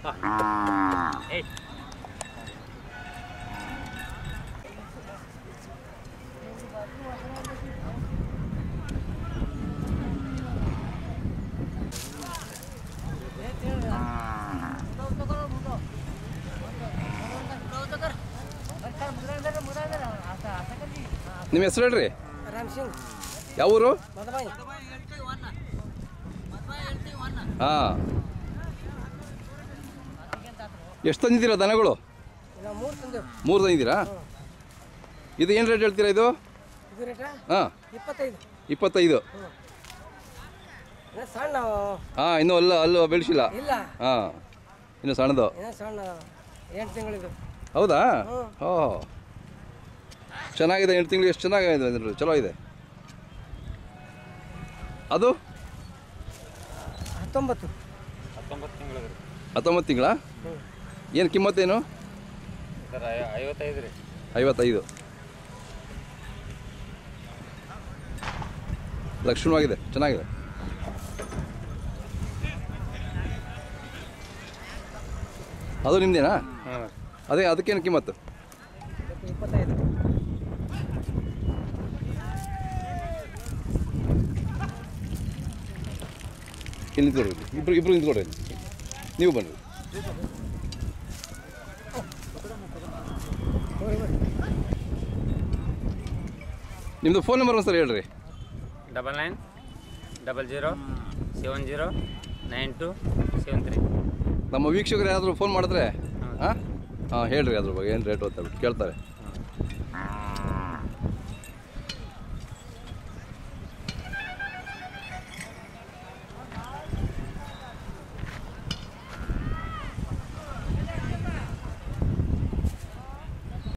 ಏಯ್ ನಿಮ್ಮ ಹೆಸರು ಹೇಳ್ರಿ ರಾಮ್ ಸಿಂಗ್ ಯಾವ ಊರು ಮದಬಾಯಿ ಹಾಂ ಎಷ್ಟು ತಂದಿದ್ದೀರಾ ದನಗಳು ನಾವು ಮೂರು ತಂದೆವು ಮೂರು ತಂದಿದ್ದೀರಾ ಇದು ಏನು ರೇಟ್ ಹೇಳ್ತೀರಾ ಇದು ಇದು ರೇಟ ಹಾಂ ಇಪ್ಪತ್ತೈದು ಇಪ್ಪತ್ತೈದು ಇನ್ನು ಸಣ್ಣ ಹಾಂ ಇನ್ನೂ ಅಲ್ಲ ಅಲ್ಲೂ ಬೆಳೆಸಿಲ್ಲ ಇಲ್ಲ ಹಾಂ ಇನ್ನು ಸಣ್ಣದು ಇನ್ನೂ ಸಣ್ಣ ಎಂಟು ತಿಂಗಳಿದು ಹೌದಾ ಹ್ಮ್. ಓ ಚೆನ್ನಾಗಿದೆ ಎಂಟು ತಿಂಗಳು ಎಷ್ಟು ಚೆನ್ನಾಗಿದೆ ಅಂದ್ರೆ ಚಲೋ ಇದೆ ಅದು ಹತ್ತೊಂಬತ್ತು ಹತ್ತೊಂಬತ್ತು ತಿಂಗಳು ಹತ್ತೊಂಬತ್ತು ತಿಂಗಳ ಹ್ಞೂ ಏನು ಕಿಮ್ಮತ್ತೇನು ಸರ್ ಐವತ್ತೈದು ರೀ ಐವತ್ತೈದು ಲಕ್ಷಣವಾಗಿದೆ ಚೆನ್ನಾಗಿದೆ ಅದು ನಿಮ್ದೇನಾ ಹಾಂ ಅದೇ ಅದಕ್ಕೇನು ಕಿಮ್ಮತ್ತು ಇದಕ್ಕೆ ಇಪ್ಪತ್ತೈದು ಇಲ್ಲಿ ನಿಂತ್ಕೊಡ್ರಿ ಇಬ್ರು ಇಬ್ರು ನಿಂತ್ಕೊಡ್ರಿ ಇಲ್ಲಿ. ನೀವು ಬನ್ನಿ ನಿಮ್ಮದು ಫೋನ್ ನಂಬರ್ ಒಂದ್ಸರಿ ಹೇಳ್ರಿ double nine double zero seven zero nine two seven three ನಮ್ಮ ವೀಕ್ಷಕರು ಯಾರಾದರೂ ಫೋನ್ ಮಾಡಿದ್ರೆ ಹಾಂ. ಹಾಂ ಹಾಂ ಹೇಳ್ರಿ ಅದ್ರ ಬಗ್ಗೆ ಏನು ರೇಟು ಅಂತ ಹೇಳ್ಬಿಟ್ಟು ಕೇಳ್ತಾರೆ